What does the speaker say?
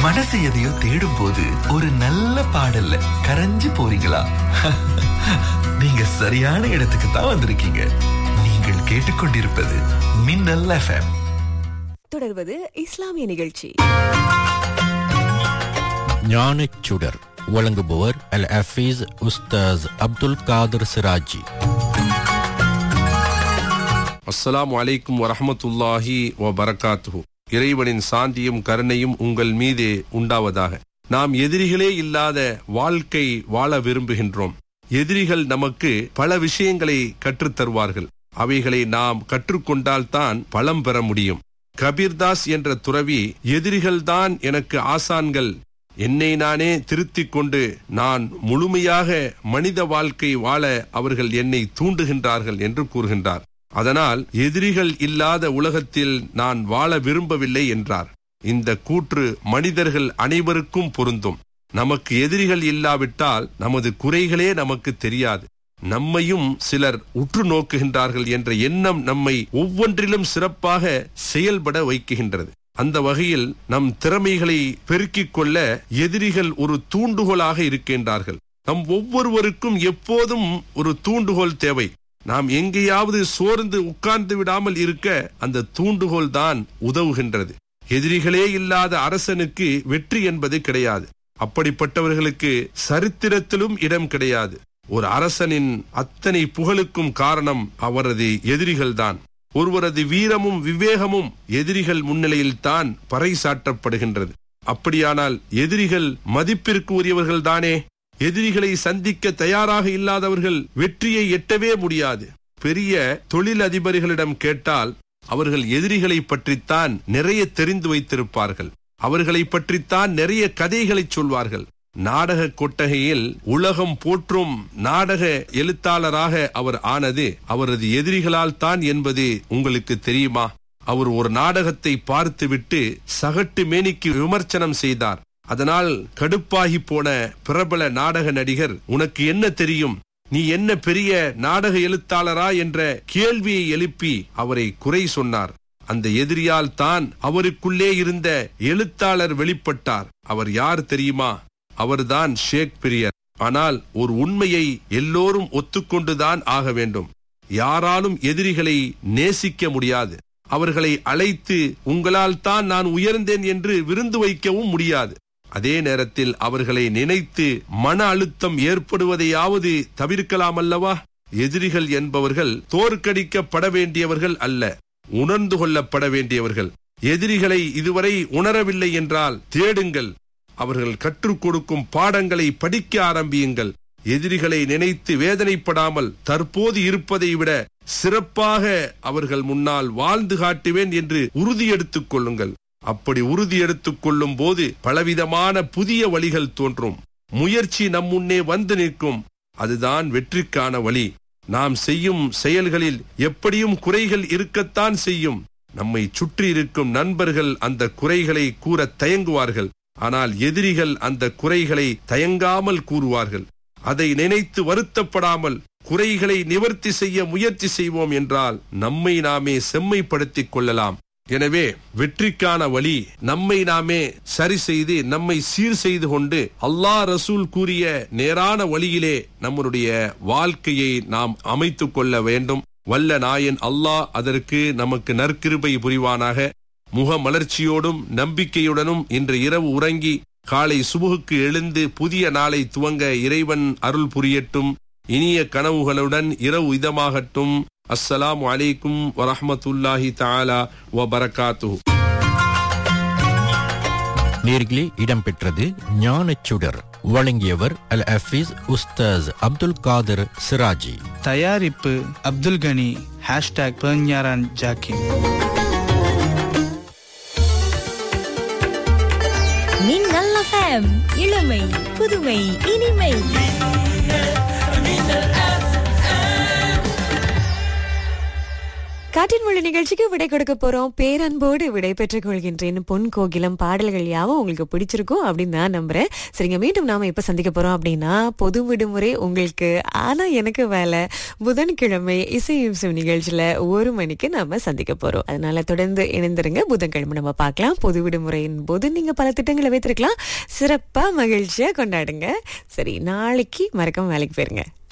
மனசு எதையோ தேடும் போது ஒரு நல்ல பாடல்ல கரைஞ்சு போறீங்களா நீங்க சரியான இடத்துக்கு தான் வந்திருக்கீங்க நீங்கள் கேட்டுக்கொண்டிருப்பது மின்னல் எஃப்எம் தொடர்வது இஸ்லாமிய நிகழ்ச்சி ஞானச் சுடர் வழங்குபவர் அல் ஹஃபீஸ் உஸ்தாஸ் அப்துல் காதர் சிராஜி அஸ்ஸலாமு அலைக்கும் வரஹமத்துல்லாஹி வ பரகாத்துஹு இறைவனின் சாந்தியும் கருணையும் உங்கள் மீதே உண்டாவதாக நாம் எதிரிகளே இல்லாத வாழ்க்கை வாழ விரும்புகின்றோம் எதிரிகள் நமக்கு பல விஷயங்களை கற்றுத் தருவார்கள் அவைகளை நாம் கற்றுக்கொண்டால்தான் பலம் பெற முடியும் கபீர்தாஸ் என்ற துறவி எதிரிகள்தான் எனக்கு ஆசான்கள் என்னை நானே திருத்திக் கொண்டு நான் முழுமையாக மனித வாழ்க்கை வாழ அவர்கள் என்னை தூண்டுகின்றார்கள் என்று கூறுகின்றார் அதனால் எதிரிகள் இல்லாத உலகத்தில் நான் வாழ விரும்பவில்லை என்றார் இந்த கூற்று மனிதர்கள் அனைவருக்கும் பொருந்தும் நமக்கு எதிரிகள் இல்லாவிட்டால் நமது குறைகளே நமக்கு தெரியாது நம்மையும் சிலர் உற்று நோக்குகின்றார்கள் என்ற எண்ணம் நம்மை ஒவ்வொன்றிலும் சிறப்பாக செயல்பட வைக்குகின்றது அந்த வகையில் நம் திறமைகளை பெருக்கிக் கொள்ள எதிரிகள் ஒரு தூண்டுகோலாக இருக்கின்றார்கள் நம் ஒவ்வொருவருக்கும் எப்போதும் ஒரு தூண்டுகோல் தேவை நாம் எங்கேயாவது சோர்ந்து உட்கார்ந்து விடாமல் இருக்க அந்த தூண்டுகோல் தான் உதவுகின்றது எதிரிகளே இல்லாத அரசனுக்கு வெற்றி என்பது கிடையாது அப்படிப்பட்டவர்களுக்கு சரித்திரத்திலும் இடம் கிடையாது ஒரு அரசனின் அத்தனை புகழுக்கும் காரணம் அவரது எதிரிகள்தான் ஒருவரது வீரமும் விவேகமும் எதிரிகள் முன்னிலையில் தான் பறைசாற்றப்படுகின்றது அப்படியானால் எதிரிகள் மதிப்பிற்கு உரியவர்கள் தானே எதிரிகளை சந்திக்க தயாராக இல்லாதவர்கள் வெற்றியை எட்டவே முடியாது பெரிய தொழில் அதிபர்களிடம் கேட்டால் அவர்கள் எதிரிகளை பற்றித்தான் நிறைய தெரிந்து வைத்திருப்பார்கள் அவர்களை பற்றித்தான் நிறைய கதைகளை சொல்வார்கள் நாடக கொட்டகையில் உலகம் போற்றும் நாடக எழுத்தாளராக அவர் ஆனது அவரது எதிரிகளால் தான் என்பது உங்களுக்கு தெரியுமா அவர் ஒரு நாடகத்தை பார்த்துவிட்டு சகட்டு மேனிக்கு விமர்சனம் செய்தார் அதனால் கடுப்பாகி போன பிரபல நாடக நடிகர் உனக்கு என்ன தெரியும் நீ என்ன பெரிய நாடக எழுத்தாளரா என்ற கேள்வியை எழுப்பி அவரை குறை சொன்னார் அந்த எதிரியால் தான் அவருக்குள்ளே இருந்த எழுத்தாளர் வெளிப்பட்டார் அவர் யார் தெரியுமா அவர்தான் ஷேக்பிரியர் ஆனால் ஒரு உண்மையை எல்லோரும் ஒத்துக்கொண்டுதான் ஆக வேண்டும் யாராலும் எதிரிகளை நேசிக்க முடியாது அவர்களை அழைத்து உங்களால் தான் நான் உயர்ந்தேன் என்று விருந்து வைக்கவும் முடியாது அதே நேரத்தில் அவர்களை நினைத்து மன அழுத்தம் ஏற்படுவதையாவது தவிர்க்கலாம் அல்லவா எதிரிகள் என்பவர்கள் தோற்கடிக்கப்பட வேண்டியவர்கள் அல்ல உணர்ந்து கொள்ளப்பட வேண்டியவர்கள் எதிரிகளை இதுவரை உணரவில்லை என்றால் தேடுங்கள் அவர்கள் கற்றுக் கொடுக்கும் பாடங்களை படிக்க ஆரம்பியுங்கள் எதிரிகளை நினைத்து வேதனைப்படாமல் தற்போது இருப்பதை விட சிறப்பாக அவர்கள் முன்னால் வாழ்ந்து காட்டுவேன் என்று உறுதி எடுத்துக் கொள்ளுங்கள் அப்படி உறுதி எடுத்துக் கொள்ளும் போது பலவிதமான புதிய வழிகள் தோன்றும் முயற்சி நம் முன்னே வந்து நிற்கும் அதுதான் வெற்றிக்கான வழி நாம் செய்யும் செயல்களில் எப்படியும் குறைகள் இருக்கத்தான் செய்யும் நம்மை சுற்றி இருக்கும் நண்பர்கள் அந்த குறைகளை கூற தயங்குவார்கள் ஆனால் எதிரிகள் அந்த குறைகளை தயங்காமல் கூறுவார்கள் அதை நினைத்து வருத்தப்படாமல் குறைகளை நிவர்த்தி செய்ய முயற்சி செய்வோம் என்றால் நம்மை நாமே செம்மைப்படுத்திக் கொள்ளலாம் எனவே வெற்றிக்கான வழி நம்மை நாமே சரி செய்து நம்மை சீர் செய்து கொண்டு அல்லாஹ் ரசூல் கூறிய நேரான வழியிலே நம்முடைய வாழ்க்கையை நாம் அமைத்துக் கொள்ள வேண்டும் வல்ல நாயன் அல்லாஹ் அதற்கு நமக்கு நற்கிருபை புரிவானாக முக மலர்ச்சியோடும் நம்பிக்கையுடனும் இன்று இரவு உறங்கி காலை சுபுகுக்கு எழுந்து புதிய நாளை துவங்க இறைவன் அருள் புரியட்டும் இனிய கனவுகளுடன் இரவு இதமாகட்டும் அஸ்ஸலாமு அலைக்கும் வரஹமத்துல்லாஹி தஆலா வ பரகாத்துஹு நேர்களே இடம்பெற்றது ஞானச் சுடர் வழங்கியவர் அல் ஹஃபீஸ் உஸ்தாஸ் அப்துல் காதர் சிராஜி தயாரிப்பு அப்துல் கனி ஹேஷ்டாக் பெர்ஞாரான் ஜாக்கிம் மின்னல் எஃப்எம் இளமை புதுமை இனிமை காற்றின் மொழி நிகழ்ச்சிக்கு விடை கொடுக்க போறோம் பேரன்போடு விடை பெற்றுக் கொள்கின்றேன் பொன் கோகிலம் பாடல்கள் யாவும் உங்களுக்கு பிடிச்சிருக்கும் அப்படின்னு நான் நம்புறேன் சரிங்க மீண்டும் நாம எப்ப சந்திக்க போறோம் அப்படின்னா பொது விடுமுறை உங்களுக்கு ஆனா எனக்கு வேலை புதன்கிழமை இசை இம்சம் நிகழ்ச்சியில ஒரு மணிக்கு நாம சந்திக்க போறோம் அதனால தொடர்ந்து இணைந்திருங்க புதன்கிழமை நம்ம பார்க்கலாம் பொது விடுமுறையின் போது நீங்க பல திட்டங்களை வைத்திருக்கலாம் சிறப்பா மகிழ்ச்சியா கொண்டாடுங்க சரி நாளைக்கு மறக்காம வேலைக்கு போயிருங்க